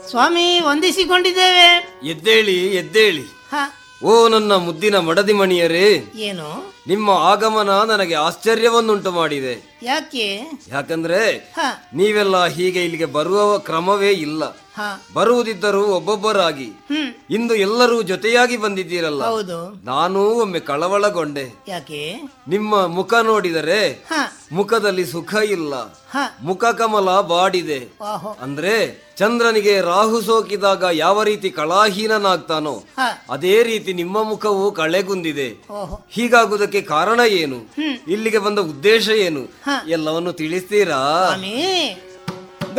ಸ್ವಾಮಿ ವಂದಿಸಿಕೊಂಡಿದ್ದೇವೆ ಎದ್ದೇಳಿ ಎದ್ದೇಳಿ ಹ ಓ ನನ್ನ ಮುದ್ದಿನ ಮಡದಿ ಮಣಿಯರೇ ಏನು ನಿಮ್ಮ ಆಗಮನ ನನಗೆ ಆಶ್ಚರ್ಯವನ್ನುಂಟು ಮಾಡಿದೆ ಯಾಕೆ ಯಾಕಂದ್ರೆ ಹ ನೀವೆಲ್ಲ ಹೀಗೆ ಇಲ್ಲಿಗೆ ಬರುವ ಕ್ರಮವೇ ಇಲ್ಲ ಹ ಬರುವುದಿದ್ದರೂ ಒಬ್ಬೊಬ್ಬರಾಗಿ ಹ್ಮ್ ಇಂದು ಎಲ್ಲರೂ ಜೊತೆಯಾಗಿ ಬಂದಿದ್ದೀರಲ್ಲ ಹೌದು ನಾನೂ ಒಮ್ಮೆ ಕಳವಳಗೊಂಡೆ ಯಾಕೆ ನಿಮ್ಮ ಮುಖ ನೋಡಿದರೆ ಹ ಮುಖದಲ್ಲಿ ಸುಖ ಇಲ್ಲ ಹ ಮುಖ ಕಮಲ ಬಾಡಿದೆ ಓಹೋ ಅಂದ್ರೆ ಚಂದ್ರನಿಗೆ ರಾಹು ಸೋಕಿದಾಗ ಯಾವ ರೀತಿ ಕಳಾಹೀನನಾಗ್ತಾನೋ ಹ ಅದೇ ರೀತಿ ನಿಮ್ಮ ಮುಖವು ಕಳೆಗುಂದಿದೆ ಓಹೋ ಹೀಗಾಗುವುದಕ್ಕೆ ಕಾರಣ ಏನು ಇಲ್ಲಿಗೆ ಬಂದ ಉದ್ದೇಶ ಏನು ಹ. ಎಲ್ಲವನ್ನು ತಿಳಿಸ್ತೀರಾ ಸ್ವಾಮಿ